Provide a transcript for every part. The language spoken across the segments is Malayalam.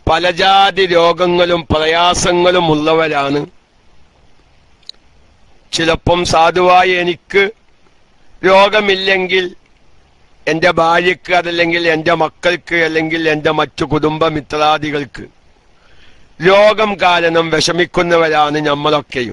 പലജാതി രോഗങ്ങളും പ്രയാസങ്ങളും ഉള്ളവരാണ് ചിലപ്പം സാധുവായി എനിക്ക് രോഗമില്ലെങ്കിൽ എൻ്റെ ഭാര്യയ്ക്ക് അതല്ലെങ്കിൽ എൻ്റെ മക്കൾക്ക് അല്ലെങ്കിൽ എൻ്റെ മറ്റു കുടുംബ മിത്രാദികൾക്ക് രോഗം കാരണം വിഷമിക്കുന്നവരാണ് നമ്മളൊക്കെയും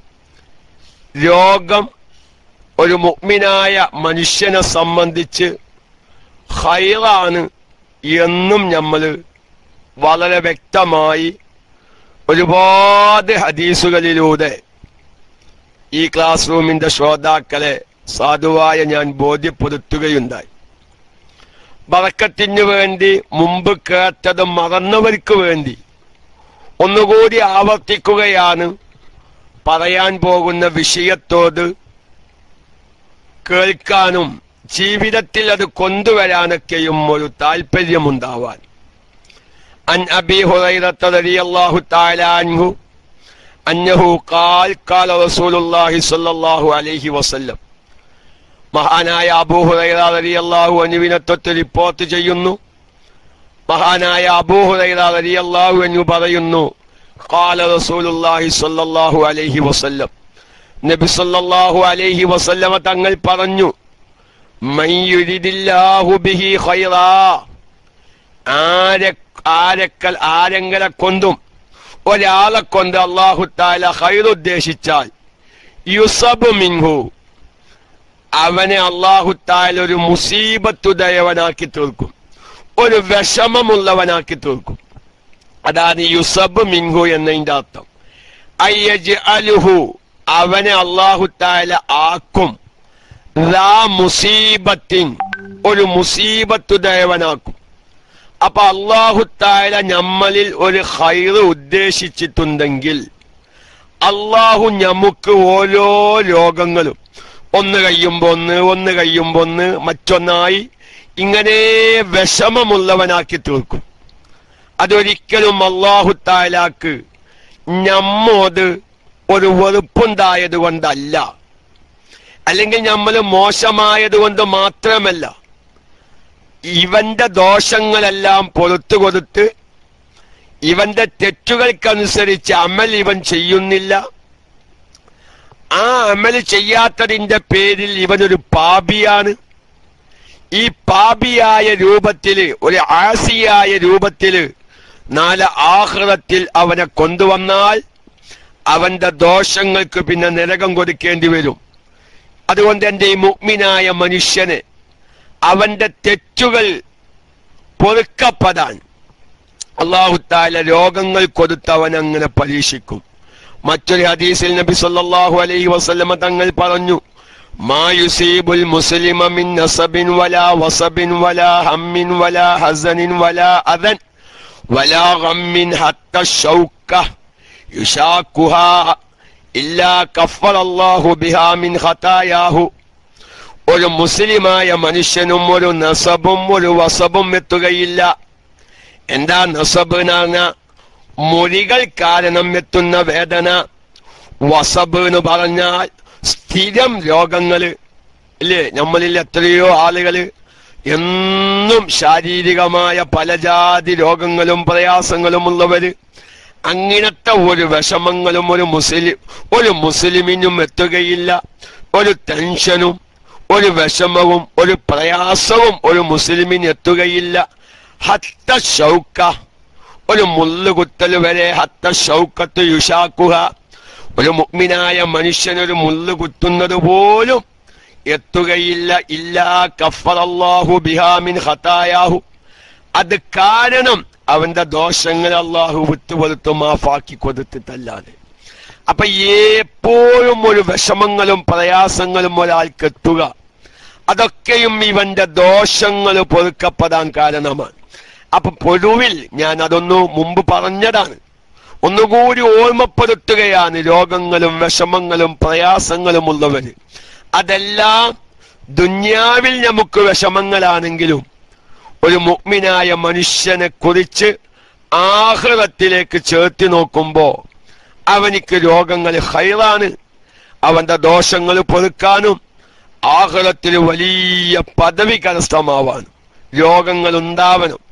രോഗം ഒരു മുഗ്മിനായ മനുഷ്യനെ സംബന്ധിച്ച് ഹൈറാണ് എന്നും നമ്മൾ വളരെ വ്യക്തമായി ഒരുപാട് ഹദീസുകളിലൂടെ ഈ ക്ലാസ് റൂമിന്റെ ശ്രോതാക്കളെ സാധുവായ ഞാൻ ബോധ്യപ്പെടുത്തുകയുണ്ടായി ബറക്കത്തിനു വേണ്ടി മുമ്പ് കേട്ടത് മറന്നവർക്ക് വേണ്ടി ഒന്നുകൂടി ആവർത്തിക്കുകയാണ് പറയാൻ പോകുന്ന വിഷയത്തോട് കേൾക്കാനും ജീവിതത്തിൽ അത് കൊണ്ടുവരാനൊക്കെയും ഒരു താല്പര്യമുണ്ടാവാൻ അൻ അബി ഹുറൈറത്ത റളിയല്ലാഹു തആല അൻഹു അന്നഹു ഖാൽ ഖാല റസൂലുള്ളാഹി സ്വല്ലല്ലാഹു അലൈഹി വസല്ലം മഹാനായ അബൂ ഹുറൈറ റളിയല്ലാഹു അൻഹുവിനെ തൊട്ട് റിപ്പോർട്ട് ചെയ്യുന്നു മഹാനായ അബൂ ഹുറൈറ റളിയല്ലാഹു അൻഹു പറയുന്നു ഖാല റസൂലുള്ളാഹി സ്വല്ലല്ലാഹു അലൈഹി വസല്ലം നബി സല്ലല്ലാഹു അലൈഹി വസല്ലമ തങ്ങൾ പറഞ്ഞു മൻ യുരിദില്ലാഹു ബിഹി ഖൈറാ ആരെ ആരക്കൽ ആരെങ്കിലെ കൊണ്ടും ഒരാളെ കൊണ്ട് അള്ളാഹു താല ഹൈർ ഉദ്ദേശിച്ചാൽ യുസബ് മിൻഹു അവനെ അള്ളാഹു താല ഒരു മുസീബത്തുദയവനാക്കി തീർക്കും ഒരു വിഷമമുള്ളവനാക്കി തീർക്കും അതാണ് യുസബ് മിൻഹു എന്നതിന്റെ അർത്ഥം അയ്യജ് അലുഹു അവനെ അള്ളാഹു താല ആക്കും റാ മുസീബത്തിൻ ഒരു മുസീബത്തുദയവനാക്കും അപ്പൊ അള്ളാഹു താല നമ്മളിൽ ഒരു ഹൈറ് ഉദ്ദേശിച്ചിട്ടുണ്ടെങ്കിൽ അള്ളാഹു നമുക്ക് ഓരോ രോഗങ്ങളും ഒന്ന് കഴിയുമ്പോ ഒന്ന് ഒന്ന് കഴിയുമ്പോ ഒന്ന് മറ്റൊന്നായി ഇങ്ങനെ വിഷമമുള്ളവനാക്കി തീർക്കും അതൊരിക്കലും അള്ളാഹു താലാക്ക് നമ്മോട് ഒരു വെറുപ്പുണ്ടായത് കൊണ്ടല്ല അല്ലെങ്കിൽ നമ്മൾ മോശമായത് കൊണ്ട് മാത്രമല്ല ഇവന്റെ ദോഷങ്ങളെല്ലാം പുറത്തു കൊടുത്ത് ഇവന്റെ തെറ്റുകൾക്കനുസരിച്ച് അമൽ ഇവൻ ചെയ്യുന്നില്ല ആ അമൽ ചെയ്യാത്തതിന്റെ പേരിൽ ഇവനൊരു പാപിയാണ് ഈ പാപിയായ രൂപത്തില് ഒരു ആസിയായ രൂപത്തില് നാല് ആഹ്റത്തിൽ അവനെ കൊണ്ടുവന്നാൽ അവന്റെ ദോഷങ്ങൾക്ക് പിന്നെ നരകം കൊടുക്കേണ്ടി വരും അതുകൊണ്ട് എന്റെ ഈ മുഗ്മിനായ മനുഷ്യന് അവന്റെ തെറ്റുകൾ പൊറുക്കപ്പെടാൻ അള്ളാഹുത്താല രോഗങ്ങൾ കൊടുത്ത് അവൻ അങ്ങനെ പരീക്ഷിക്കും മറ്റൊരു ഹദീസിൽ നബി സല്ലല്ലാഹു അലൈഹി വസല്ലമ തങ്ങൾ പറഞ്ഞു മാ യുസീബുൽ മുസ്ലിമ മിൻ നസബിൻ വലാ വസബിൻ വലാ ഹമ്മിൻ വലാ ഹസനിൻ വലാ അദൻ വലാ ഗമ്മിൻ ഹത്ത ഷൗക യുശാക്കുഹാ ഇല്ലാ കഫറല്ലാഹു ബിഹാ മിൻ ഖതായാഹു ഒരു മുസ്ലിമായ മനുഷ്യനും ഒരു നസബും ഒരു വസബും എത്തുകയില്ല എന്താ നസബ് എന്ന് പറഞ്ഞാൽ മൊഴികൾ കാരണം എത്തുന്ന വേദന വസബ് എന്ന് പറഞ്ഞാൽ സ്ഥിരം രോഗങ്ങള് ഇല്ലേ നമ്മളിൽ എത്രയോ ആളുകള് എന്നും ശാരീരികമായ പല ജാതി രോഗങ്ങളും പ്രയാസങ്ങളും ഉള്ളവര് അങ്ങനത്തെ ഒരു വിഷമങ്ങളും ഒരു മുസ്ലിം ഒരു മുസ്ലിമിനും എത്തുകയില്ല ഒരു ടെൻഷനും ഒരു വിഷമവും ഒരു പ്രയാസവും ഒരു മുസ്ലിമിന് എത്തുകയില്ല ഹത്ത ഷൗക്ക ഒരു മുള്ളുകുത്തൽ വരെ ഹത്ത ഷൗക്കത്ത് യുഷാക്കുക ഒരു മുഗ്മിനായ മനുഷ്യൻ ഒരു മുള്ളു കുത്തുന്നത് പോലും എത്തുകയില്ല ഇല്ലാ കഫറല്ലാഹു ബിഹാമിൻ ഹത്തായാഹു അത് കാരണം അവന്റെ ദോഷങ്ങൾ അള്ളാഹു വിട്ടുപൊരുത്തു മാഫാക്കി കൊടുത്തിട്ടല്ലാതെ അപ്പൊ എപ്പോഴും ഒരു വിഷമങ്ങളും പ്രയാസങ്ങളും ഒരാൾക്ക് എത്തുക അതൊക്കെയും ഇവന്റെ ദോഷങ്ങൾ പൊറുക്കപ്പെടാൻ കാരണമാണ് അപ്പൊ പൊതുവിൽ ഞാൻ അതൊന്നു മുമ്പ് പറഞ്ഞതാണ് ഒന്നുകൂടി ഓർമ്മപ്പെടുത്തുകയാണ് രോഗങ്ങളും വിഷമങ്ങളും പ്രയാസങ്ങളും ഉള്ളവര് അതെല്ലാം ദുന്യാവിൽ നമുക്ക് വിഷമങ്ങളാണെങ്കിലും ഒരു മുഗ്മിനായ മനുഷ്യനെ കുറിച്ച് ആഹ്റത്തിലേക്ക് ചേർത്തി നോക്കുമ്പോ അവനിക്ക് രോഗങ്ങൾ ഹൈറാണ് അവന്റെ ദോഷങ്ങൾ പൊറുക്കാനും ആഹ്റത്തിൽ വലിയ പദവി കരസ്ഥമാവാനും രോഗങ്ങൾ ഉണ്ടാവനും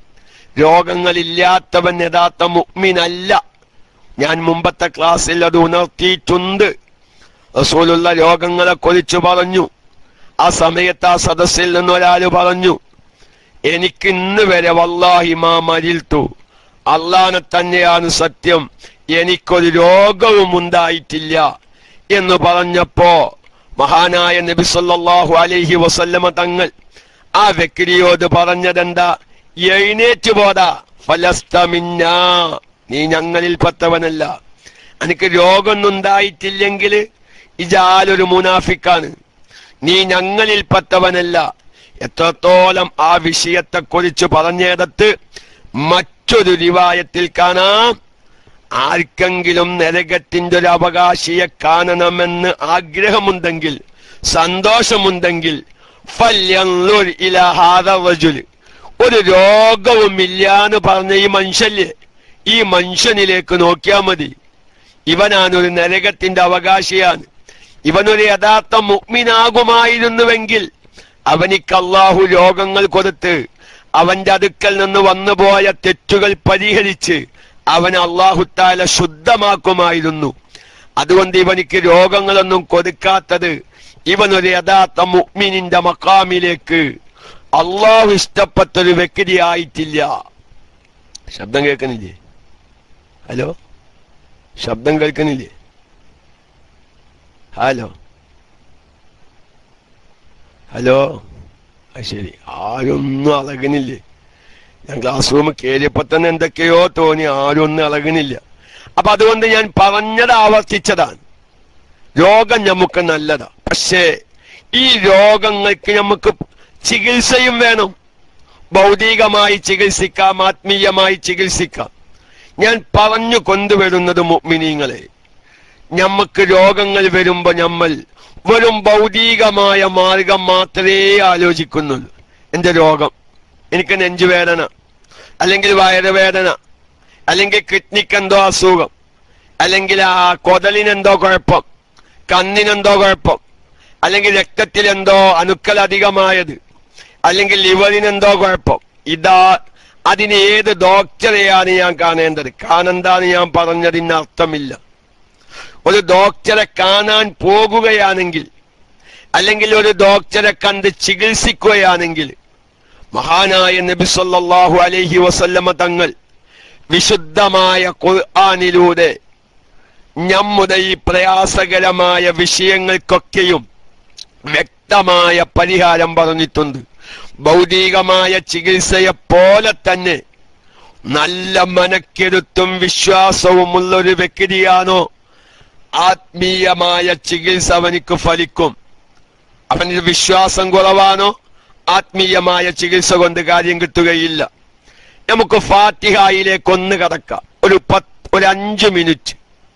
രോഗങ്ങളില്ലാത്തവൻ യഥാർത്ഥ മുഗ്മിനല്ല ഞാൻ മുമ്പത്തെ ക്ലാസ്സിൽ അത് ഉണർത്തിയിട്ടുണ്ട് റസൂലുള്ള രോഗങ്ങളെ കുറിച്ച് പറഞ്ഞു ആ സമയത്ത് ആ സദസ്സിൽ നിന്ന് ഒരാൾ പറഞ്ഞു എനിക്ക് ഇന്ന് വരെ വല്ലാഹി മാ മരിൽത്തു അള്ളാനെ തന്നെയാണ് സത്യം എനിക്കൊരു രോഗവും ഉണ്ടായിട്ടില്ല എന്ന് പറഞ്ഞപ്പോ മഹാനായ നബി സല്ലല്ലാഹു അലൈഹി വസല്ലമ തങ്ങൾ ആ വ്യക്തിയോട് പറഞ്ഞതെന്താ എഴുന്നേറ്റ് പോടാ ഫലസ്തമിന്ന നീ ഞങ്ങളിൽപ്പെട്ടവനല്ല എനിക്ക് രോഗമൊന്നും ഉണ്ടായിട്ടില്ലെങ്കിൽ ഇജാലൊരു മുനാഫിക്കാണ് നീ ഞങ്ങളിൽപ്പെട്ടവനല്ല എത്രത്തോളം ആ വിഷയത്തെക്കുറിച്ച് പറഞ്ഞിടത്ത് മറ്റൊരു റിവായത്തിൽ കാണാം ആർക്കെങ്കിലും നരകത്തിന്റെ ഒരു അവകാശിയെ കാണണമെന്ന് ആഗ്രഹമുണ്ടെങ്കിൽ സന്തോഷമുണ്ടെങ്കിൽ ഫല്യൻളുർ ഇലാ ഹാദാ റജുല്. ഒരു രോഗവും ഇല്ലാന്ന് പറഞ്ഞ ഈ മനുഷ്യല്ലേ ഈ മനുഷ്യനിലേക്ക് നോക്കിയാൽ മതി ഇവനാണ് ഒരു നരകത്തിന്റെ അവകാശിയാണ് ഇവനൊരു യഥാർത്ഥ മുഗ്മിനാകുമായിരുന്നുവെങ്കിൽ അവനിക്ക് അള്ളാഹു രോഗങ്ങൾ കൊടുത്ത് അവന്റെ അടുക്കൽ നിന്ന് വന്നുപോയ തെറ്റുകൾ പരിഹരിച്ച് അവൻ അള്ളാഹുത്താല ശുദ്ധമാക്കുമായിരുന്നു അതുകൊണ്ട് ഇവനിക്ക് രോഗങ്ങളൊന്നും കൊടുക്കാത്തത് ഇവനൊരു യഥാർത്ഥ മുഗ്മിനിന്റെ മക്കാമിലേക്ക് അള്ളാഹു ഇഷ്ടപ്പെട്ടൊരു വ്യക്തിയായിട്ടില്ല ശബ്ദം കേൾക്കുന്നില്ലേ ഹലോ ശബ്ദം കേൾക്കുന്നില്ലേ ഹലോ ഹലോ അത് ശരി ആരൊന്നും അളകണില്ലേ ഞാൻ ക്ലാസ് റൂം കയറിയപ്പോ തന്നെ എന്തൊക്കെയോ തോന്നി ആരും ഒന്നും ഇളകണില്ല അപ്പൊ അതുകൊണ്ട് ഞാൻ പറഞ്ഞത് ആവർത്തിച്ചതാണ് രോഗം നമുക്ക് നല്ലതാ പക്ഷേ ഈ രോഗങ്ങൾക്ക് നമുക്ക് ചികിത്സയും വേണം ഭൗതികമായി ചികിത്സിക്കാം ആത്മീയമായി ചികിത്സിക്കാം ഞാൻ പറഞ്ഞു കൊണ്ടുവരുന്നത് മുഗ്മിനീങ്ങളെ ഞമ്മക്ക് രോഗങ്ങൾ വരുമ്പോ നമ്മൾ വെറും ഭൗതികമായ മാർഗം മാത്രമേ ആലോചിക്കുന്നുള്ളൂ എന്റെ രോഗം എനിക്ക് നെഞ്ചുവേദന അല്ലെങ്കിൽ വയറുവേദന അല്ലെങ്കിൽ കിഡ്നിക്ക് എന്തോ അസുഖം അല്ലെങ്കിൽ ആ കൊതലിനെന്തോ കുഴപ്പം കണ്ണിനെന്തോ കുഴപ്പം അല്ലെങ്കിൽ രക്തത്തിൽ എന്തോ അണുക്കൾ അധികമായത് അല്ലെങ്കിൽ ലിവറിനെന്തോ കുഴപ്പം ഇതാ അതിന് ഏത് ഡോക്ടറെയാണ് ഞാൻ കാണേണ്ടത് കാണണ്ടാന്ന് ഞാൻ പറഞ്ഞതിന് അർത്ഥമില്ല ഒരു ഡോക്ടറെ കാണാൻ പോകുകയാണെങ്കിൽ അല്ലെങ്കിൽ ഒരു ഡോക്ടറെ കണ്ട് ചികിത്സിക്കുകയാണെങ്കിൽ മഹാനായ നബി സല്ലല്ലാഹു അലൈഹി വസല്ലമ തങ്ങൾ വിശുദ്ധമായ ഖുർആനിലൂടെ നമ്മുടെ ഈ പ്രയാസകരമായ വിഷയങ്ങൾക്കൊക്കെയും വ്യക്തമായ പരിഹാരം പറഞ്ഞിട്ടുണ്ട് ഭൗതികമായ ചികിത്സയെ പോലെ തന്നെ നല്ല മനക്കെരുത്തും വിശ്വാസവുമുള്ള ഒരു വ്യക്തിയാണോ ആത്മീയമായ ചികിത്സ അവനിക്ക് ഫലിക്കും അവന് വിശ്വാസം കുറവാണോ ആത്മീയമായ ചികിത്സ കൊണ്ട് കാര്യം കിട്ടുകയില്ല നമുക്ക് ഫാത്തിഹായിലേക്ക് ഒന്ന് കടക്കാം ഒരു പത്ത് ഒരു അഞ്ച് മിനിറ്റ്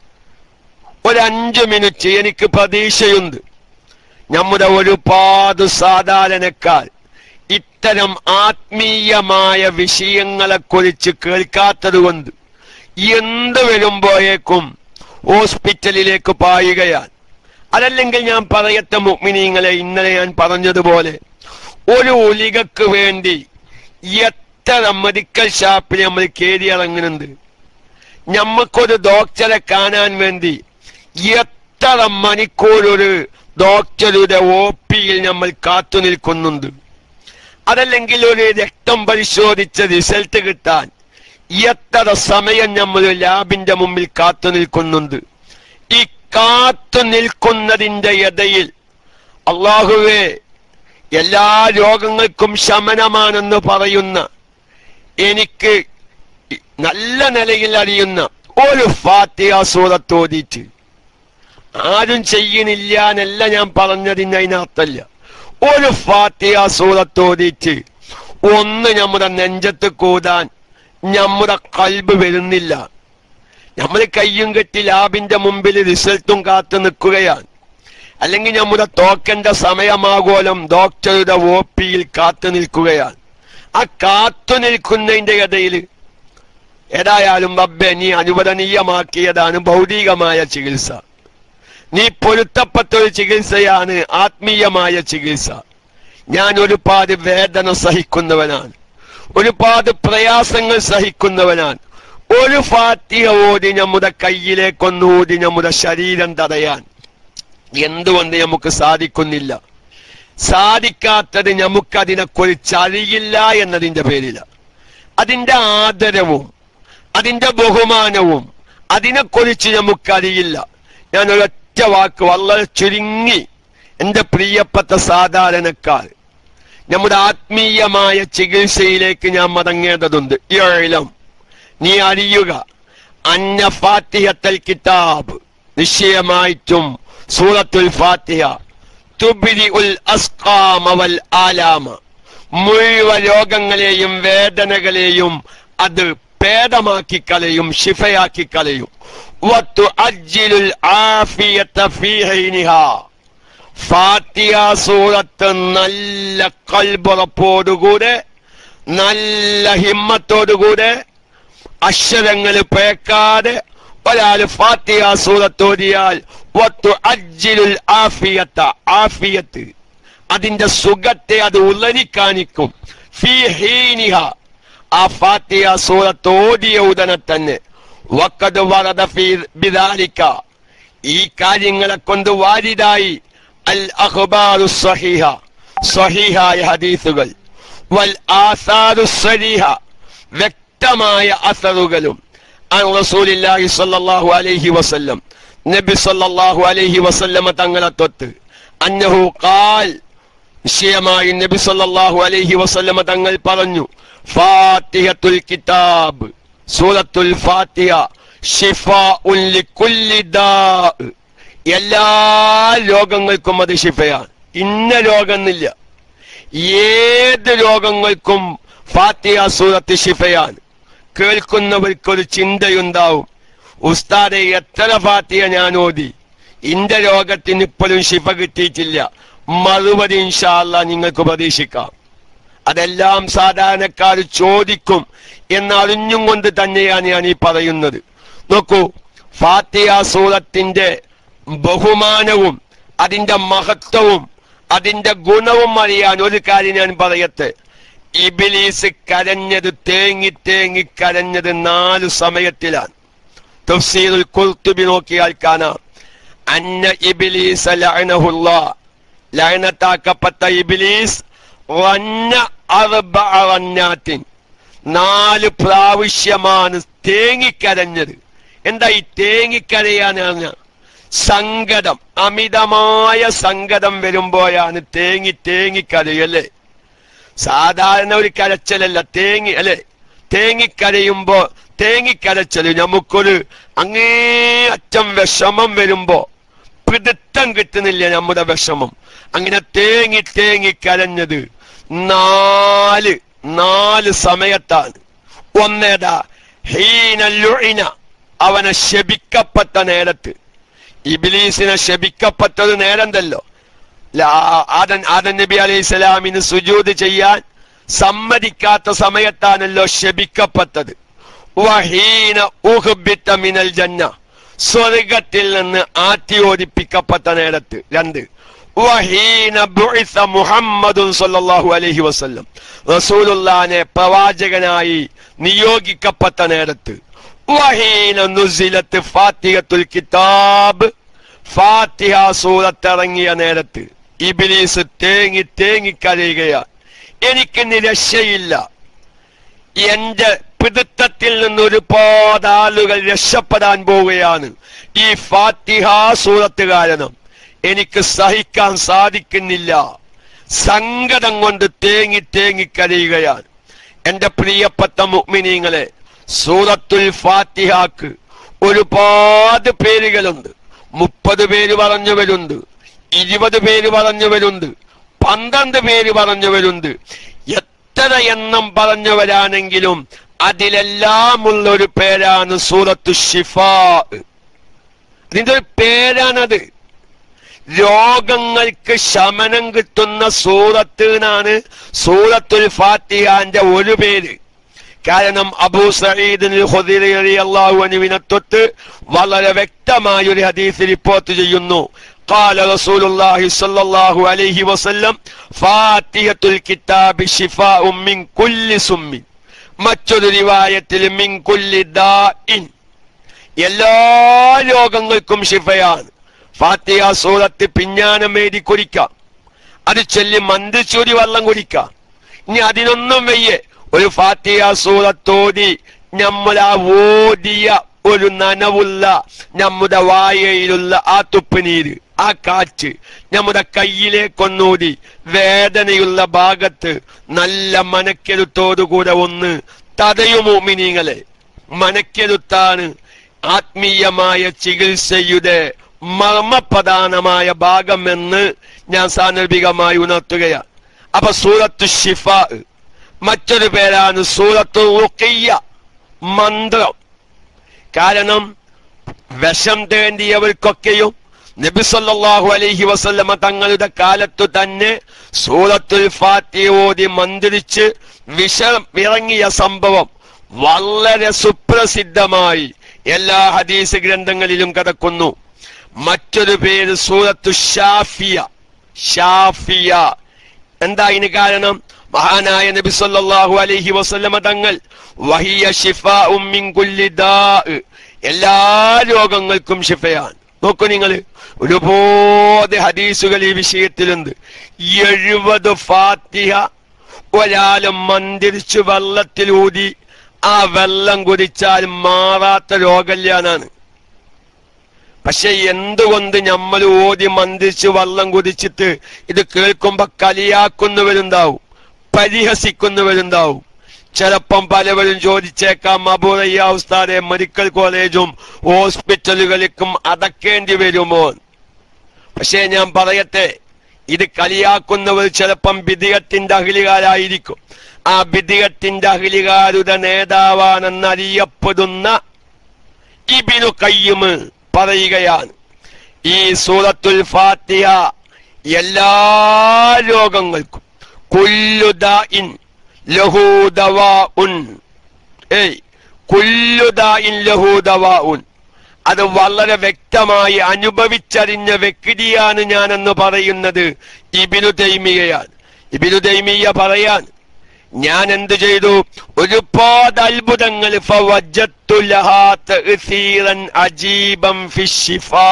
ഒരു അഞ്ച് മിനിറ്റ് എനിക്ക് പ്രതീക്ഷയുണ്ട് നമ്മുടെ ഒരുപാട് സാധാരണക്കാർ ഇത്തരം ആത്മീയമായ വിഷയങ്ങളെ കുറിച്ച് കേൾക്കാത്തത് കൊണ്ട് എന്ത് വരുമ്പോഴേക്കും ഹോസ്പിറ്റലിലേക്ക് പായുകയാണ് അതല്ലെങ്കിൽ ഞാൻ പറയത്തെ മുഗ്മിനീങ്ങളെ ഇന്നലെ ഞാൻ പറഞ്ഞതുപോലെ ഒരു ഉലികക്ക് വേണ്ടി എത്ര മെഡിക്കൽ ഷാപ്പിൽ നമ്മൾ കയറി ഇറങ്ങുന്നുണ്ട് ഞമ്മക്കൊരു ഡോക്ടറെ കാണാൻ വേണ്ടി എത്ര മണിക്കൂർ ഒരു ഡോക്ടറുടെ ഒ പിയിൽ നമ്മൾ കാത്തു നിൽക്കുന്നുണ്ട് അതല്ലെങ്കിൽ ഒരു രക്തം പരിശോധിച്ച റിസൾട്ട് കിട്ടാൻ എത്ര സമയം നമ്മൾ ലാബിന്റെ മുമ്പിൽ കാത്തു നിൽക്കുന്നുണ്ട് ഈ കാത്തു നിൽക്കുന്നതിന്റെ ഇടയിൽ അള്ളാഹുവേ എല്ലാ രോഗങ്ങൾക്കും ശമനമാണെന്ന് പറയുന്ന എനിക്ക് നല്ല നിലയിൽ അറിയുന്ന ഒരു ഫാത്തിഹ സൂറത്ത് ഓതിയിട്ട് ആരും ചെയ്യണില്ല എന്നല്ല ഞാൻ പറഞ്ഞതിന് അതിനർത്ഥല്ല ഒരു ഫാത്തിഹ സൂറത്ത് ഓതിയിട്ട് ഒന്ന് നമ്മുടെ നെഞ്ചത്ത് കൂടാൻ നമ്മുടെ കൽബ് വരുന്നില്ല നമ്മൾ കയ്യും കെട്ടി ലാബിന്റെ മുമ്പിൽ റിസൾട്ടും കാത്തു നിൽക്കുകയാണ് അല്ലെങ്കിൽ നമ്മുടെ തോക്കന്റെ സമയമാകോലം ഡോക്ടറുടെ ഒ പിയിൽ കാത്തു നിൽക്കുകയാണ് ആ കാത്തു നിൽക്കുന്നതിന്റെ ഇടയിൽ ഏതായാലും റബ്ബെ നീ അനുവദനീയമാക്കിയതാണ് ഭൗതികമായ ചികിത്സ നീ പൊരുത്തപ്പെട്ട ഒരു ചികിത്സയാണ് ആത്മീയമായ ചികിത്സ ഞാൻ ഒരുപാട് വേദന സഹിക്കുന്നവനാണ് ഒരുപാട് പ്രയാസങ്ങൾ സഹിക്കുന്നവനാണ് ഒരു ഫാത്തിഹ ഓതി നമ്മുടെ കയ്യിലേക്കൊന്നൂതി നമ്മുടെ ശരീരം തടയാൻ എന്തുകൊണ്ട് നമുക്ക് സാധിക്കുന്നില്ല സാധിക്കാത്തത് നമുക്കതിനെക്കുറിച്ച് അറിയില്ല എന്നതിന്റെ പേരില അതിന്റെ ആദരവും അതിന്റെ ബഹുമാനവും അതിനെക്കുറിച്ച് നമുക്കറിയില്ല ഞാൻ ഒരൊറ്റ വാക്ക് വളരെ ചുരുങ്ങി എന്റെ പ്രിയപ്പെട്ട സാധാരണക്കാർ നമ്മുടെ ആത്മീയമായ ചികിത്സയിലേക്ക് ഞാൻ മടങ്ങേണ്ടതുണ്ട് ഇളം നീ അറിയുക അന്ന ഫാത്തിഹത്തൽ കിതാബ് നിശ്ചയമായിട്ടും സൂറത്തുൽ ഫാത്തിഹ തുബിരി ഉൽ അസ്കാമ വൽ ആലാമ മുഴുവൻ രോഗങ്ങളെയും വേദനകളെയും അത് ഭേദമാക്കി കളയും ശിഫയാക്കി കളയും വത്തു അജ്ജിലുൽ ആഫിയത്ത ഫീ ഹൈനിഹാ ഫാത്തിഹ സൂറത്ത് നല്ല കൽബുറപ്പോടുകൂടെ നല്ല ഹിമ്മത്തോടുകൂടെ അക്ഷരങ്ങൾ പേക്കാതെ ഒരാൾ ഫാത്തിഹ സൂറത്ത് ഓതിയാൽ വത്തു അജ്ജിലുൽ ആഫിയത്ത ആഫിയത്ത് അതിന്റെ സുഖത്തെ അത് ഉളനിക്കാണിക്കും ഫീ ഹീനിഹ ആ ഫാത്തിഹ സൂറത്ത് ഓടിയ ഉടനെ തന്നെ വക്കത് വറദ ഫീ ബിദാലിക ഈ കാര്യങ്ങളെ കൊണ്ട് വാരിതായി അൽ അഖ്ബാറു സഹീഹ സഹീഹായ ഹദീസുകൾ വൽ ആസാറു സരീഹ വ്യക്തമായ അസറുകളും അൻ റസൂലില്ലാഹി സ്വല്ലല്ലാഹു അലൈഹി വസല്ലം നബി സ്വല്ലല്ലാഹു അലൈഹി വസല്ലമ തങ്ങളെ തൊട്ട് അന്നഹു ഖാൽ നിശ്ചയമായി നബി സല്ലല്ലാഹു അലൈഹി വസല്ലമ തങ്ങൾ പറഞ്ഞു ഫാത്തിഹത്തുൽ കിതാബ് സൂറത്തുൽ ഫാത്തിഹ ഷിഫാഉൻ ലിക്കുല്ലി ദാ എല്ലാ രോഗങ്ങൾക്കും അത് ഷിഫയാണ് ഇന്ന രോഗമെന്നില്ല ഏത് രോഗങ്ങൾക്കും ഫാത്തിഹ സൂറത്ത് ഷിഫയാണ് കേൾക്കുന്നവർക്കൊരു ചിന്തയുണ്ടാവും ഉസ്താദെ എത്ര ഫാത്തിഹ ഞാൻ ഓതി ഇന്റെ രോഗത്തിന് ഇപ്പോഴും ശിഫ കിട്ടിയിട്ടില്ല മറുപടി ഇൻഷാല്ല നിങ്ങൾക്ക് പ്രതീക്ഷിക്കാം അതെല്ലാം സാധാരണക്കാർ ചോദിക്കും എന്നറിഞ്ഞും കൊണ്ട് തന്നെയാണ് ഞാൻ ഈ പറയുന്നത് നോക്കൂ ഫാത്തിഹ സൂറത്തിന്റെ ബഹുമാനവും അതിന്റെ മഹത്വവും അതിന്റെ ഗുണവും അറിയാൻ ഒരു കാര്യം ഞാൻ പറയട്ടെ ഇബിലീസ് കരഞ്ഞത് തേങ്ങി തേങ്ങി കരഞ്ഞത് നാല് സമയത്തിലാണ് തഫ്സീറുൽ കുർത്തുബി നോക്കിയാൽ കാണാം അന്ന ഇബിലീസ് ലഅനഹുല്ല ലഅനത്താക്കപ്പെട്ട ഇബിലീസ് വന്ന അർബഅ റന്നാത്തിൻ നാല് പ്രാവശ്യമാണ് തേങ്ങിക്കരഞ്ഞത് എന്താ ഈ തേങ്ങിക്കരയാന്ന് പറഞ്ഞ സങ്കടം അമിതമായ സങ്കടം വരുമ്പോഴാണ് തേങ്ങി തേങ്ങിക്കരയല്ലേ സാധാരണ ഒരു കരച്ചലല്ല തേങ്ങി അല്ലെ തേങ്ങിക്കരയുമ്പോ തേങ്ങിക്കരച്ചല് നമുക്കൊരു അങ്ങേ അറ്റം വിഷമം വരുമ്പോ പിടുത്തം കിട്ടുന്നില്ല നമ്മുടെ വിഷമം അങ്ങനെ തേങ്ങി തേങ്ങി കരഞ്ഞത് നാല് നാല് സമയത്താണ് ഒന്നേതാ ഹീനല്ലുഇന അവനെ ശപിക്കപ്പെട്ട നേരത്ത് ഇബിലീസിനെ ശപിക്കപ്പെട്ടത് നേരന്തല്ലോ ആദൻ ആദൻ നബി അലൈഹി സ്വലാമിന് സുജൂത് ചെയ്യാൻ സമ്മതിക്കാത്ത സമയത്താണല്ലോ ശപിക്കപ്പെട്ടത് വഹീന ഉഹ്ബിത്ത മിനൽ ജന്ന സ്വർഗത്തിൽ നിന്ന് ആട്ടിയോടിപ്പിക്കപ്പെട്ട നേരത്ത് രണ്ട് വഹീന ബുഇസ മുഹമ്മദുൻ സല്ലല്ലാഹു അലൈഹി വസല്ലം റസൂലുള്ളാനെ പ്രവാചകനായി നിയോഗിക്കപ്പെട്ട നേരത്ത് വഹീന നുസിലത്ത് ഫാത്തിഹത്തുൽ കിതാബ് ഫാത്തിഹ സൂറത്ത് ഇറങ്ങിയ നേരത്ത് ഇബിലീസ് തേങ്ങി തേങ്ങി കരയുകയാണ് എനിക്കിന്ന് രക്ഷയില്ല എന്റെ പിടുത്തത്തിൽ നിന്ന് ഒരുപാട് ആളുകൾ രക്ഷപ്പെടാൻ പോവുകയാണ് ഈ ഫാത്തിഹ സൂറത്ത് കാരണം എനിക്ക് സഹിക്കാൻ സാധിക്കുന്നില്ല സങ്കടം കൊണ്ട് തേങ്ങി തേങ്ങി കരയുകയാണ് എന്റെ പ്രിയപ്പെട്ട മുഗ്മിനീങ്ങളെ സൂറത്തുൽ ഫാത്തിഹാക്ക് ഒരുപാട് പേരുകളുണ്ട് മുപ്പത് പേര് പറഞ്ഞവരുണ്ട് ഇരുപത് പേര് പറഞ്ഞവരുണ്ട് പന്ത്രണ്ട് പേര് പറഞ്ഞവരുണ്ട് എത്ര എണ്ണം പറഞ്ഞവരാണെങ്കിലും അതിലെല്ലാമുള്ള ഒരു പേരാണ് സൂറത്തു ഷിഫാ ഇതിന്റെ ഒരു പേരാണത് രോഗങ്ങൾക്ക് ശമനം കിട്ടുന്ന സൂറത്ത് എന്നാണ് സൂറത്തുൽ ഫാത്തിഹാന്റെ ഒരു പേര് കാരണം അബൂ സഈദിന് അള്ളാഹു അനുവിനെ തൊട്ട് വളരെ വ്യക്തമായ ഒരു ഹദീസ് റിപ്പോർട്ട് ചെയ്യുന്നു قال رسول الله صلى الله عليه وسلم فاتحة الكتاب شفاء من كل سم മറ്റൊരു റിവായത്തിൽ മിൻ കുല്ലി ദാഇൻ എല്ലാ രോഗങ്ങൾക്കും ശിഫയാണ് ഫാത്തിഹ സൂറത്ത് പിഞ്ഞാനം എഴുതി കുടിക്കാം അത് ചൊല്ലി മന്ത്രിച്ചൂരി വെള്ളം കുടിക്കാം ഇനി അതിനൊന്നും വയ്യേ ഒരു ഫാത്തിഹ സൂറത്തോതി നമ്മൾ ആ ഓതിയ ഒരു നനവുള്ള നമ്മുടെ വായയിലുള്ള ആ തുപ്പുനീര് ആ കാറ്റ് നമ്മുടെ കയ്യിലേക്കൊന്നൂതി വേദനയുള്ള ഭാഗത്ത് നല്ല മനക്കെരുത്തോടുകൂടെ ഒന്ന് തതയുമോ മിനിങ്ങളെ മനക്കെരുത്താണ് ആത്മീയമായ ചികിത്സയുടെ മർമ്മപ്രധാനമായ ഭാഗമെന്ന് ഞാൻ സാന്ദർഭികമായി ഉണർത്തുകയാണ് അപ്പൊ സൂറത്ത് ഷിഫ മറ്റൊരു പേരാണ് സൂറത്ത് റുഖിയ്യ മന്ത്രം കാരണം വിഷം തേണ്ടിയവർക്കൊക്കെയും നബി സല്ലല്ലാഹു അലൈഹി വസല്ലമ തങ്ങളുടെ കാലത്തു തന്നെ സൂറത്തുൽ ഫാത്തിഹ ഓതി മന്ത്രിച്ച് വിഷം ഇറങ്ങിയ സംഭവം വളരെ സുപ്രസിദ്ധമായി എല്ലാ ഹദീസ് ഗ്രന്ഥങ്ങളിലും കിടക്കുന്നു മറ്റൊരു പേര് സൂറത്തു ഷാഫിയ ഷാഫിയ എന്താ ഇതിന് കാരണം മഹാനായ നബി സല്ലല്ലാഹു അലൈഹി വസല്ലമ തങ്ങൾ വഹിയ ഷിഫാഉം മിൻ കുല്ലി ദാഇ എല്ലാ രോഗങ്ങൾക്കും ഷിഫയാണ് നോക്കൂ നിങ്ങൾ ഒരുപാട് ഹദീസുകൾ ഈ വിഷയത്തിലുണ്ട് എഴുപത് ഫാത്തിഹ ഒരാള് മന്ദിരിച്ചു വെള്ളത്തിലൂതി ആ വെള്ളം കുടിച്ചാൽ മാറാത്ത രോഗല്യാനാണ് പക്ഷെ എന്തുകൊണ്ട് നമ്മൾ ഓതി മന്ദിരിച്ച് വെള്ളം കുടിച്ചിട്ട് ഇത് കേൾക്കുമ്പോ കളിയാക്കുന്നവരുണ്ടാവും പരിഹസിക്കുന്നവരുണ്ടാവും ചിലപ്പം പലവരും ചോദിച്ചേക്കാം അബൂറയ്യ ഉസ്താദെ മെഡിക്കൽ കോളേജും ഹോസ്പിറ്റലുകൾക്കും അടക്കേണ്ടി വരുമോ പക്ഷേ ഞാൻ പറയട്ടെ ഇത് കളിയാക്കുന്നവർ ചിലപ്പം ബിദികത്തിന്റെ അഖിലുകാരായിരിക്കും ആ ബിദികത്തിന്റെ അഖിലുകാരുടെ നേതാവാണെന്നറിയപ്പെടുന്ന ഇബിനു കയ്യുമ് പറയുകയാണ് ഈ സൂറത്തുൽ ഫാത്തിഹ എല്ലാ രോഗങ്ങൾക്കും കുല്ലുദായിൻ ലഹൂദവാഉൻ ഏയ് കുല്ലുദായിൻ ലഹൂദവാഉൻ അത് വളരെ വ്യക്തമായി അനുഭവിച്ചറിഞ്ഞ വ്യക്തിയാണ് ഞാനെന്ന് പറയുന്നത് ഇബിനു തൈമിയയാണ് ഇബിനു തൈമിയ പറയാൻ ഞാൻ എന്ത് ചെയ്തു ഒരുപാട് അത്ഭുതങ്ങൾ ഫവജ്ജത്തു ലഹാ തഅ്സീറൻ അജീബൻ ഫിശ്ശിഫാ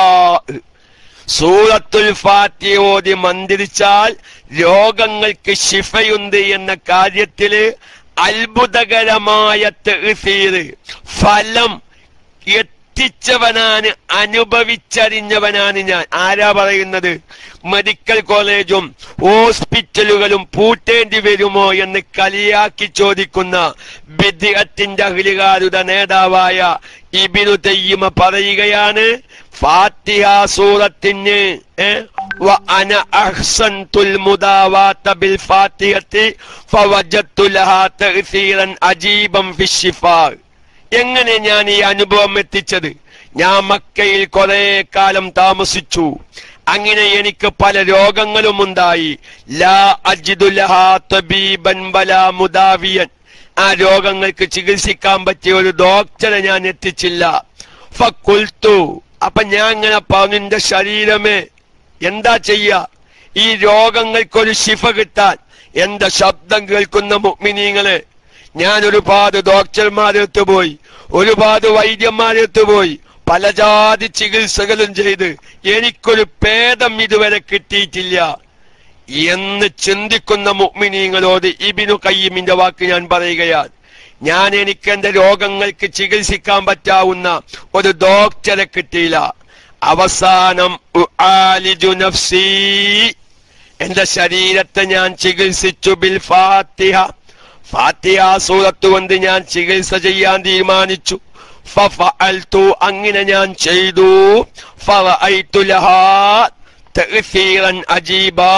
സൂറത്തുൽ ഫാത്തിഹ ഓതി മന്ത്രിച്ചാൽ രോഗങ്ങൾക്ക് ശിഫയുണ്ട് എന്ന കാര്യത്തില് അത്ഭുതകരമായ തഅ്സീർ ഫലം എത്തിച്ചവനാണ് അനുഭവിച്ചറിഞ്ഞവനാണ് ഞാൻ ആരാ പറയുന്നത് മെഡിക്കൽ കോളേജും ഹോസ്പിറ്റലുകളും പൂട്ടേണ്ടി വരുമോ എന്ന് കളിയാക്കി ചോദിക്കുന്ന ബിദ്യത്തിന്റെ അഖിലുകാരുടെ നേതാവായ ഇബിനു തയ്യമ പറയുകയാണ് ഫാത്തിഹ സൂറത്തിന് وأنا أحسنت المداواة بالفاتحة فوجدت لها تأثيرا عجيبا في الشفاء എങ്ങനെ ഞാൻ ഈ അനുഭവം എത്തിച്ചത് ഞാൻ മക്കയിൽ കുറെ കാലം താമസിച്ചു അങ്ങനെ എനിക്ക് പല രോഗങ്ങളും ഉണ്ടായി ലാ അജിദുലഹാ തബീബൻ വലാ മുദാവിയൻ ആ രോഗങ്ങൾക്ക് ചികിത്സിക്കാൻ പറ്റിയ ഒരു ഡോക്ടറെ ഞാൻ എത്തിച്ചില്ല ഫക്കുൽത്തു അപ്പൊ ഞാൻ ഇങ്ങനെ പറഞ്ഞു എന്റെ ശരീരമേ എന്താ ചെയ്യ ഈ രോഗങ്ങൾക്കൊരു ശിഫ കിട്ടാൻ എന്റെ ശബ്ദം കേൾക്കുന്ന മുഗ്മിനീങ്ങളെ ഞാൻ ഒരുപാട് ഡോക്ടർമാരെടുത്ത് പോയി ഒരുപാട് വൈദ്യന്മാരെടുത്ത് പോയി പല ജാതി ചികിത്സകളും ചെയ്ത് എനിക്കൊരു ഭേദം ഇതുവരെ കിട്ടിയിട്ടില്ല എന്ന് ചിന്തിക്കുന്ന മുഗ്മിനീങ്ങളോട് ഇബിനു കയ്യമിന്റെ വാക്ക് ഞാൻ പറയുകയാണ് ഞാൻ എനിക്ക് എന്റെ രോഗങ്ങൾക്ക് ചികിത്സിക്കാൻ പറ്റാവുന്ന ഒരു ഡോക്ടറെ കിട്ടിയില്ല അവസാനം ഉആലിജു നഫ്സി എന്റെ ശരീരത്തെ ഞാൻ ചികിത്സിച്ചു ബിൽ ഫാത്തിഹ ഫാത്തിഹ സൂറത്ത് കൊണ്ട് ഞാൻ ചികിത്സ ചെയ്യാൻ തീരുമാനിച്ചു ഫഫഅൽതു അങ്ങനെ ഞാൻ ചെയ്തു ഫറഅയ്തു ലഹാ തഅ്സീറൻ അജീബാ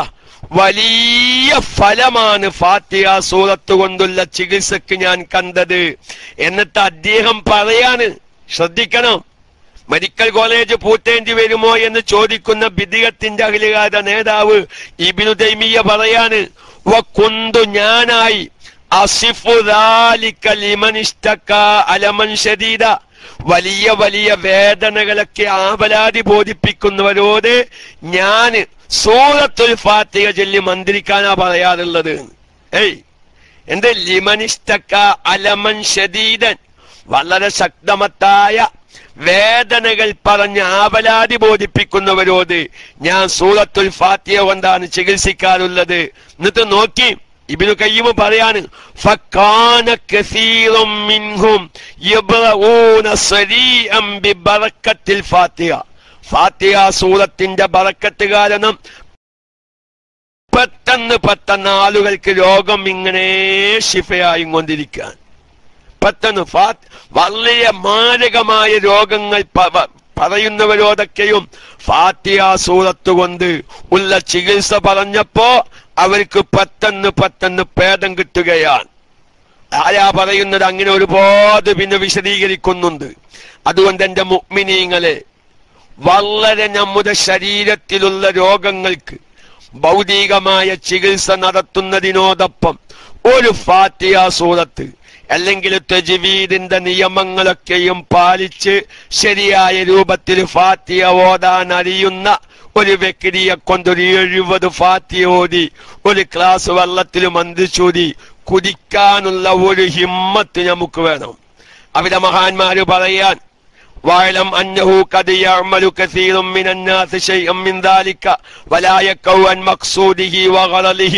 വലിയ ഫലമാണ് ഫാത്തിഹ സൂറത്ത് കൊണ്ടുള്ള ചികിത്സക്ക് ഞാൻ കണ്ടത് എന്നിട്ട് അദ്ദേഹം പറയാണ് ശ്രദ്ധിക്കണം മെഡിക്കൽ കോളേജ് പൂട്ടേണ്ടി വരുമോ എന്ന് ചോദിക്കുന്ന ബിദികത്തിന്റെ അഖിലുകാര നേതാവ് ഇബിനു തൈമിയ പറയാണ് വക്കുന്തു ഞാനായി അസിഫു ذلك لمن اشتكى ألما شديدا വലിയ വലിയ വേദനകളൊക്കെ ആവലാതി ബോധിപ്പിക്കുന്നവരോട് ഞാൻ സൂറത്തുൽ ഫാത്തിഹ ചൊല്ലി മന്ത്രിക്കാനാ പറയാറുള്ളത് ഏയ് എന്ത് ലിമനിഷ്ടക്ക അലമൻ ഷദീദൻ വളരെ ശക്തമത്തായ വേദനകൾ പറഞ്ഞ് ആവലാതി ബോധിപ്പിക്കുന്നവരോട് ഞാൻ സൂറത്തുൽ ഫാത്തിഹ കൊണ്ടാണ് ചികിത്സിക്കാറുള്ളത് എന്നിട്ട് നോക്കി ഇബിനു കയ്യമ് പറയാണ് ഫക്കാന കസീറും മിൻഹും യബ്റഊന സരീഅൻ ബിബറക്കത്തിൽ ഫാത്തിഹ ഫാത്തിഹ സൂറത്തിന്റെ ബറക്കത്ത് കാരണം പെട്ടെന്ന് പെട്ടെന്ന് ആളുകൾക്ക് രോഗം ഇങ്ങനെ ശിഫയായി കൊണ്ടിരിക്കാൻ പെട്ടെന്ന് ഫാ- വളരെ മാരകമായ രോഗങ്ങൾ പ- പ- പറയുന്നവരോടൊക്കെയും ഫാത്തിയ സൂറത്ത് കൊണ്ട് ഉള്ള ചികിത്സ പറഞ്ഞപ്പോ അവർക്ക് പെട്ടെന്ന് പെട്ടെന്ന് ഭേദം കിട്ടുകയാണ് ആരാ പറയുന്നത് അങ്ങനെ ഒരുപാട് പിന്നെ വിശദീകരിക്കുന്നുണ്ട് അതുകൊണ്ട് എന്റെ മുഗ്മിനീങ്ങളെ വളരെ നമ്മുടെ ശരീരത്തിലുള്ള രോഗങ്ങൾക്ക് ഭൗതികമായ ചികിത്സ നടത്തുന്നതിനോടൊപ്പം ഒരു ഫാത്തിയ സൂറത്ത് അല്ലെങ്കിൽ തജ്വീദിന്റെ നിയമങ്ങളൊക്കെയും പാലിച്ച് ശരിയായ രൂപത്തിൽ ഫാത്തിയ ഓതാൻ അറിയുന്ന ഒരു വ്യക്തിയെ കൊണ്ടൊരു എഴുപത് ഫാത്തിയ ഓതി ഒരു ഗ്ലാസ് വെള്ളത്തിൽ മന്ത്രിച്ചൂതി കുടിക്കാനുള്ള ഒരു ഹിമ്മത്ത് നമുക്ക് വേണം അവിടെ മഹാന്മാര് പറയാൻ واعلم أنه قد يعمل كثير من الناس شيئا من ذلك ولا يكو عن مقصوده وغرضه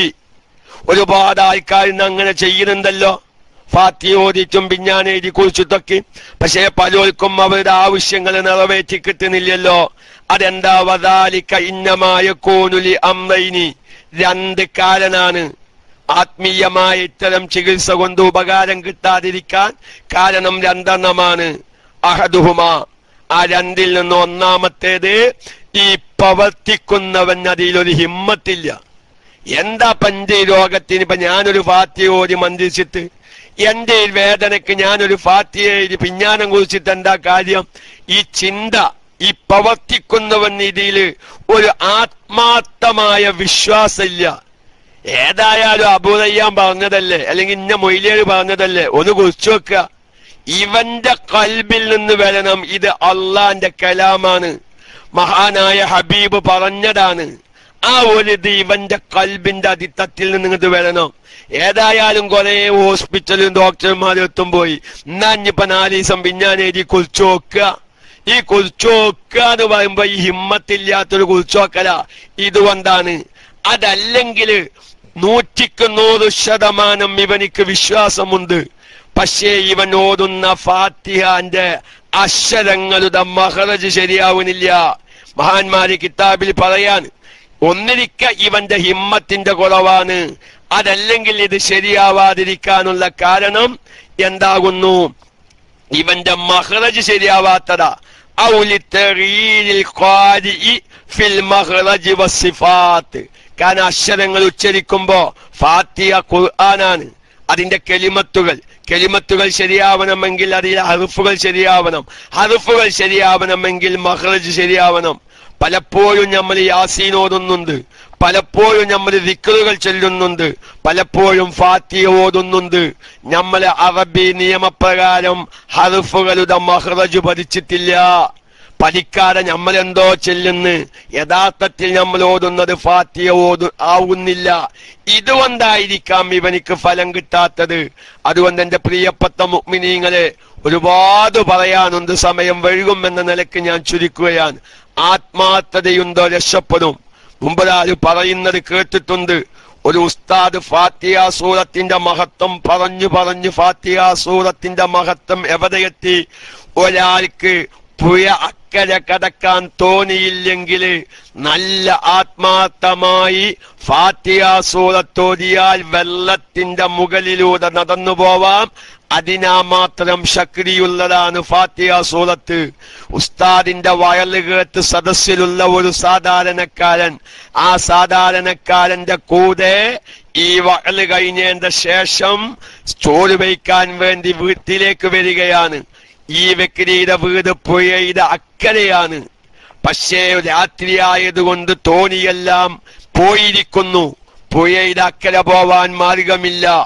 ഒരുപാട് ആൾക്കാർ ഇന്ന് അങ്ങനെ ചെയ്യുന്നുണ്ടല്ലോ ഫാത്തി ഓദിച്ചും പിഞ്ഞാൻ എഴുതി കുറിച്ചിട്ടൊക്കെ പക്ഷേ പലർക്കും അവരുടെ ആവശ്യങ്ങൾ നിറവേറ്റി കിട്ടുന്നില്ലല്ലോ അതെന്താ വതാലിക്ക ഇന്നമായ കോനുലി അമ്മയിനി രണ്ട് കാരനാണ് ആത്മീയമായ ഇത്തരം ചികിത്സ കൊണ്ട് ഉപകാരം കിട്ടാതിരിക്കാൻ കാരണം രണ്ടെണ്ണമാണ് അഹദുഹുമ ആ രണ്ടിൽ നിന്ന് ഒന്നാമത്തേത് ഈ പ്രവർത്തിക്കുന്നവൻ അതിലൊരു ഹിമ്മത്തില്ല എന്താ പഞ്ച രോഗത്തിന് ഇപ്പൊ ഞാനൊരു ഫാത്തിയ ഓതി മന്ത്രിച്ചിട്ട് എന്റെ ഈ വേദനയ്ക്ക് ഞാനൊരു ഫാത്തിയ എഴുതി പിഞ്ഞാനം കുറിച്ചിട്ട് എന്താ കാര്യം ഈ ചിന്ത ഈ പ്രവർത്തിക്കുന്നവൻ ഇതിൽ ഒരു ആത്മാർത്ഥമായ വിശ്വാസമില്ല ഏതായാലും അബൂദയ്യാൻ പറഞ്ഞതല്ലേ അല്ലെങ്കിൽ ഇന്ന മൊയ്ലിയർ പറഞ്ഞതല്ലേ ഒന്ന് കുറിച്ചു വെക്കുക ഇവന്റെ കൽബിൽ നിന്ന് വരണം ഇത് അള്ളാന്റെ കലാമാണ് മഹാനായ ഹബീബ് പറഞ്ഞതാണ് ആ ഒരു ഇത് ഇവന്റെ കൽബിന്റെ അടിത്തത്തിൽ നിന്ന് ഇങ്ങോട്ട് വരണം ഏതായാലും കുറെ ഹോസ്പിറ്റലും ഡോക്ടർമാരും എത്തും പോയി എന്നാ ഇനിയിപ്പൊ നാല് ദിവസം പിന്നാനേരി കുറിച്ചു നോക്കുക ഈ കുറിച്ചോക്കുക എന്ന് പറയുമ്പോ ഈ ഹിമ്മത്തില്ലാത്തൊരു കുറിച്ചോക്കല ഇതുകൊണ്ടാണ് അതല്ലെങ്കിൽ നൂറ്റിക്ക് നൂറ് ശതമാനം ഇവനിക്ക് വിശ്വാസമുണ്ട് പക്ഷേ ഇവൻ ഓതുന്ന ഫാത്തിഹാന്റെ അക്ഷരങ്ങളുടെ മഹറജ് ശരിയാവുന്നില്ല മഹാന്മാര് കിതാബിൽ പറയാൻ ഒന്നിരിക്ക ഇവന്റെ ഹിമ്മത്തിന്റെ കുറവാണ് അതല്ലെങ്കിൽ ഇത് ശരിയാവാതിരിക്കാനുള്ള കാരണം എന്താകുന്നു ഇവന്റെ മഹ്റജ് ശരിയാവാത്തതാ ഔലിത്തറീലിൽ ഖാരിഇ ഫിൽ മഹ്റജ് വസ്സിഫാത്ത് കാരണം അക്ഷരങ്ങൾ ഉച്ചരിക്കുമ്പോ ഫാത്തിയ ഖുർആനാണ് അതിന്റെ കെലിമത്തുകൾ കെലിമത്തുകൾ ശരിയാവണമെങ്കിൽ അതിലെ ഹറുഫുകൾ ശരിയാവണം ഹറുഫുകൾ ശരിയാവണമെങ്കിൽ മഹ്റജ് ശരിയാവണം പലപ്പോഴും നമ്മൾ യാസീൻ ഓതുന്നുണ്ട് പലപ്പോഴും നമ്മൾ ദിക്കറുകൾ ചൊല്ലുന്നുണ്ട് പലപ്പോഴും ഫാത്തിയ ഓതുന്നുണ്ട് നമ്മൾ അറബി നിയമപ്രകാരം ഹറുഫുകളുടെ മഹ്റജ് പഠിച്ചിട്ടില്ല പഠിക്കാതെ നമ്മൾ എന്തോ ചെല്ലുന്ന് യഥാർത്ഥത്തിൽ നമ്മൾ ഓതുന്നത് ഫാത്തിയ ഓതു ആവുന്നില്ല ഇതുകൊണ്ടായിരിക്കാം ഇവനിക്ക് ഫലം കിട്ടാത്തത് അതുകൊണ്ട് എന്റെ പ്രിയപ്പെട്ട മുഗ്മിനീങ്ങളെ ഒരുപാട് പറയാനുണ്ട് സമയം വഴുകും എന്ന നിലക്ക് ഞാൻ ചുരുക്കുകയാണ് ആത്മാർത്ഥതയുണ്ടോ രക്ഷപ്പെടും മുമ്പൊരാൾ പറയുന്നത് കേട്ടിട്ടുണ്ട് ഒരു ഉസ്താദ് ഫാത്തിയ സൂറത്തിന്റെ മഹത്വം പറഞ്ഞു പറഞ്ഞു ഫാത്തിയ സൂറത്തിന്റെ മഹത്വം എവിടെയെത്തി ഒരാൾക്ക് പുഴ അക്കരെ കടക്കാൻ തോന്നിയില്ലെങ്കിൽ നല്ല ആത്മാർത്ഥമായി ഫാത്തിയ സൂറത്തോതിയാൽ വെള്ളത്തിന്റെ മുകളിലൂടെ നടന്നു പോവാം അതിനാ മാത്രം ശക്തിയുള്ളതാണ് ഫാത്തിയ സൂറത്ത് ഉസ്താദിന്റെ വയല് കേട്ട് സദസ്സിലുള്ള ഒരു സാധാരണക്കാരൻ ആ സാധാരണക്കാരന്റെ കൂടെ ഈ വയല് കഴിഞ്ഞതിന്റെ ശേഷം ചോറ് വയ്ക്കാൻ വേണ്ടി വീട്ടിലേക്ക് വരികയാണ് ഈ വ്യക്തിയുടെ വീട് പുഴയുടെ അക്കരെയാണ് പക്ഷേ രാത്രിയായതുകൊണ്ട് തോണിയെല്ലാം പോയിരിക്കുന്നു പുഴയുടെ അക്കരെ പോവാൻ മാർഗമില്ല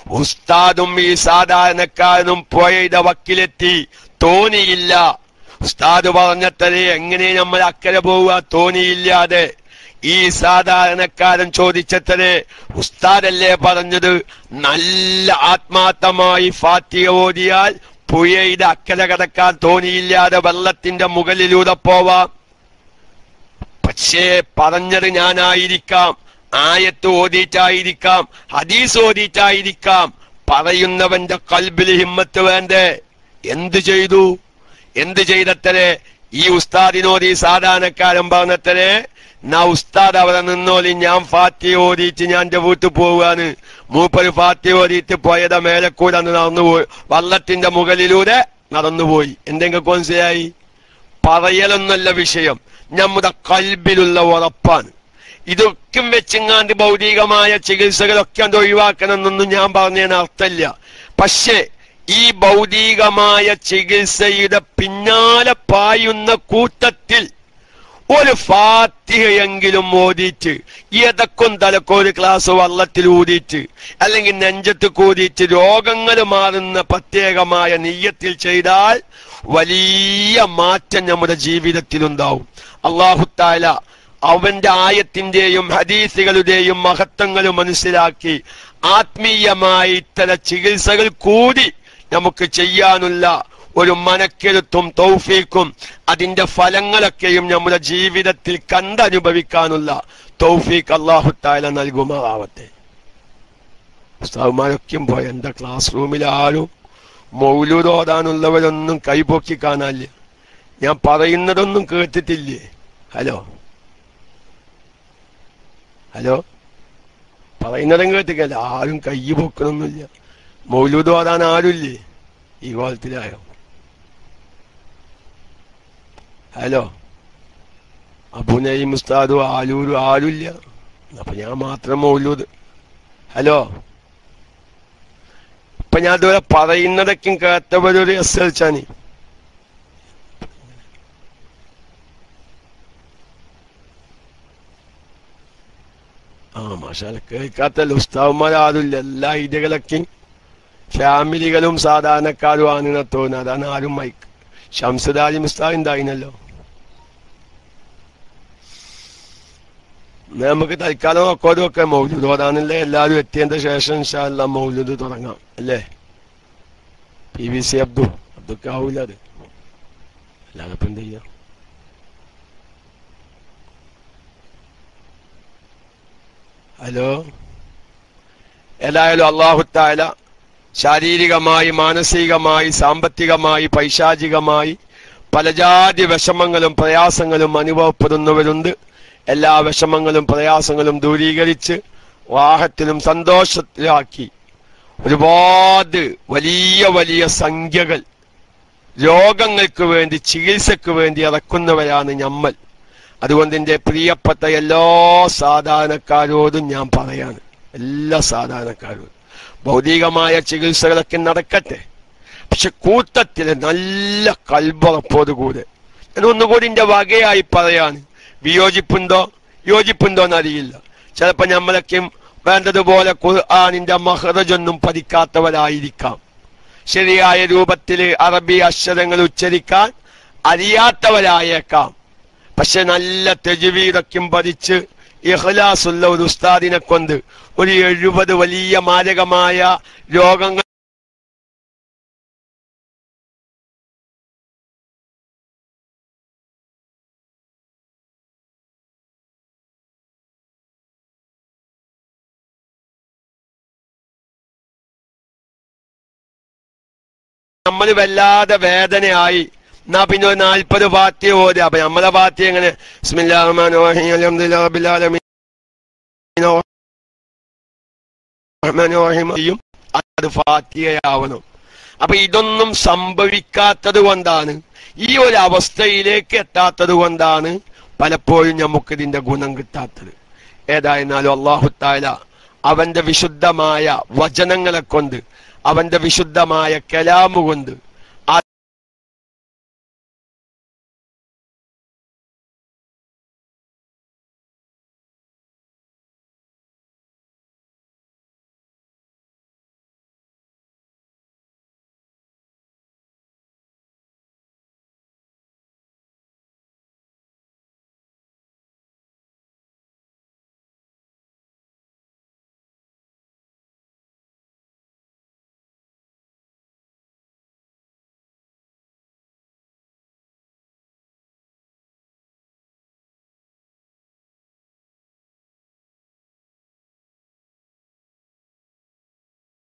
ഉസ്താദും ഈ സാധാരണക്കാരനും പുഴയുടെ വക്കിലെത്തി തോണിയില്ല ഉസ്താദ് പറഞ്ഞത്തരെ എങ്ങനെ നമ്മൾ അക്കരെ പോവുക തോണിയില്ലാതെ ഈ സാധാരണക്കാരൻ ചോദിച്ചത്തരെ ഉസ്താദല്ലേ പറഞ്ഞത് നല്ല ആത്മാർത്ഥമായി ഫാത്തിയ ഓതിയാൽ പുഴയുടെ അക്കരെ കടക്കാൻ തോണിയില്ലാതെ വെള്ളത്തിന്റെ മുകളിലൂടെ പോവാം പക്ഷേ പറഞ്ഞത് ഞാനായിരിക്കാം ആയത്ത് ഓതിയിട്ടായിരിക്കാം ഹദീസ് ഓതിയിട്ടായിരിക്കാം പറയുന്നവന്റെ കൽബിൽ ഹിമ്മത്ത് വേണ്ടേ എന്ത് ചെയ്തു എന്ത് ചെയ്തത്തരെ ഈ ഉസ്താദിനോട് ഈ സാധാരണക്കാരൻ പറഞ്ഞത്തരെ നാ ഉസ്താദ് അവിടെ നിന്നോലി ഞാൻ ഫാത്തി ഓതിയിട്ട് ഞാൻ എന്റെ വീട്ടിൽ പോവാണ് മൂപ്പര് ഫാത്തി ഓതിയിട്ട് പോയത് മേലക്കൂടെ അന്ന് നടന്നുപോയി വള്ളത്തിന്റെ മുകളിലൂടെ നടന്നുപോയി എന്തെങ്കിലും മനസ്സിലായി പറയലൊന്നല്ല വിഷയം നമ്മുടെ കൽബിലുള്ള ഉറപ്പാണ് ഇതൊക്കെ വെച്ചെങ്ങാണ്ട് ഭൗതികമായ ചികിത്സകളൊക്കെ അത് ഒഴിവാക്കണമെന്നൊന്നും ഞാൻ പറഞ്ഞതിന് അർത്ഥമില്ല പക്ഷേ ഈ ഭൗതികമായ ചികിത്സയുടെ പിന്നാലെ പായുന്ന കൂട്ടത്തിൽ ഒരു ഫാത്തിഹയെങ്കിലും ഓതിയിട്ട് ഏതൊക്കും തലക്കോ ഒരു ക്ലാസ് വള്ളത്തിൽ ഊതിയിട്ട് അല്ലെങ്കിൽ നെഞ്ചത്ത് കൂതിയിട്ട് രോഗങ്ങൾ മാറുന്ന പ്രത്യേകമായ നെയ്യത്തിൽ ചെയ്താൽ വലിയ മാറ്റം നമ്മുടെ ജീവിതത്തിൽ ഉണ്ടാവും അള്ളാഹുത്താല അവന്റെ ആയത്തിന്റെയും ഹദീസുകളുടെയും മഹത്വങ്ങളും മനസ്സിലാക്കി ആത്മീയമായി ഇത്തരം ചികിത്സകൾ കൂടി നമുക്ക് ചെയ്യാനുള്ള ഒരു മനക്കെഴുത്തും തൗഫീക്കും അതിന്റെ ഫലങ്ങളൊക്കെയും നമ്മുടെ ജീവിതത്തിൽ കണ്ടനുഭവിക്കാനുള്ള തൗഫീഖ് അള്ളാഹുത്താല നൽകുമാറാവട്ടെ ഉസ്താവുമാരൊക്കെയും പോയ എന്റെ ക്ലാസ് റൂമിൽ ആരും മൗലൂദ് ഓതാനുള്ളവരൊന്നും കൈപൊക്കി കാണാനില്ല ഞാൻ പറയുന്നതൊന്നും കേട്ടിട്ടില്ലേ ഹലോ ഹലോ പറയുന്നതും കേട്ടിക്കല്ല ആരും കൈ പൊക്കണമൊന്നുമില്ല മൗലൂദ് ഓതാൻ ആരുമില്ലേ ഈ കോലത്തിലായോ ഹലോ അബുനയും ഉസ്താദും ആലൂരും ആരുമില്ല അപ്പൊ ഞാൻ മാത്രം മൗലൂദ് ഹലോ ഇപ്പൊ ഞാൻ ഇതുവരെ പറയുന്നതൊക്കെ കേട്ടവരൊരു എസ് എൽ ചാനി ആ മാഷാല കേൾക്കാത്തല്ല ഉസ്താവുമാർ ആരുമില്ല എല്ലാ ഐഡിയകളൊക്കെ ഫാമിലികളും സാധാരണക്കാരും ആണെന്ന് തോന്നുന്നത് അതാണ് ആരും മൈക്ക് ഷംസുദാരി മുസ്താദ് ഉണ്ടായിനല്ലോ എന്നാ നമുക്ക് തൽക്കാലം റെക്കോർഡ് വെക്കാം മൗലൂദ് ഓതാനല്ലേ എല്ലാവരും എത്തിയതിന്റെ ശേഷം ഇൻഷാല്ല മൗലൂദ് തുടങ്ങാം അല്ലേ പി വി സി അബ്ദു അബ്ദുക്ക് ആവൂല അത് അല്ലാതെ ഇപ്പൊ എന്ത് ചെയ്യാം ഹലോ ഏതായാലും അള്ളാഹുത്താല ശാരീരികമായി മാനസികമായി സാമ്പത്തികമായി പൈശാചികമായി പല ജാതി വിഷമങ്ങളും പ്രയാസങ്ങളും അനുഭവപ്പെടുന്നവരുണ്ട് എല്ലാ വിഷമങ്ങളും പ്രയാസങ്ങളും ദൂരീകരിച്ച് വാഹത്തിലും സന്തോഷത്തിലാക്കി ഒരുപാട് വലിയ വലിയ സംഖ്യകൾ രോഗങ്ങൾക്ക് വേണ്ടി ചികിത്സക്ക് വേണ്ടി ഇറക്കുന്നവരാണ് ഞമ്മൽ അതുകൊണ്ട് എൻ്റെ പ്രിയപ്പെട്ട എല്ലാ സാധാരണക്കാരോടും ഞാൻ പറയാണ് എല്ലാ സാധാരണക്കാരോടും ഭൗതികമായ ചികിത്സകളൊക്കെ നടക്കട്ടെ പക്ഷെ കൂട്ടത്തില് നല്ല കൽബുറപ്പോടുകൂടെ ഞാൻ ഒന്നുകൂടി എന്റെ വകയായി പറയാണ് വിയോജിപ്പുണ്ടോ യോജിപ്പുണ്ടോ എന്നറിയില്ല ചിലപ്പോ നമ്മളൊക്കെ വേണ്ടതുപോലെ ഖുർആാനിന്റെ മഹറജൊന്നും പഠിക്കാത്തവരായിരിക്കാം ശരിയായ രൂപത്തിൽ അറബി അക്ഷരങ്ങൾ ഉച്ചരിക്കാൻ അറിയാത്തവരായേക്കാം പക്ഷെ നല്ല തെജുവീതൊക്കെയും പഠിച്ച് ഇഹ്ലാസുള്ള ഒരു ഉസ്താദിനെ കൊണ്ട് ഒരു എഴുപത് വലിയ മാരകമായ രോഗങ്ങൾ നമ്മൾ വല്ലാതെ വേദനയായി എന്നാ പിന്നെ ഒരു നാൽപ്പത് പാർട്ടി ഓതി അപ്പൊ നമ്മളെ പാർട്ടി എങ്ങനെ ബിസ്മില്ലാഹിർ റഹ്മാനിർ റഹീം അൽഹംദുലില്ലാഹി റബ്ബിൽ ആലമീൻ റഹ്മാനിർ റഹീം ചെയ്യും അത് ഫാത്തിഹയാവണം അപ്പൊ ഇതൊന്നും സംഭവിക്കാത്തത് കൊണ്ടാണ് ഈ ഒരു അവസ്ഥയിലേക്ക് എത്താത്തത് കൊണ്ടാണ് പലപ്പോഴും നമുക്ക് ഇതിന്റെ ഗുണം കിട്ടാത്തത് ഏതായിരുന്നാലും അള്ളാഹുത്താല അവന്റെ വിശുദ്ധമായ വചനങ്ങളെ കൊണ്ട് അവന്റെ വിശുദ്ധമായ കലാമു കൊണ്ട്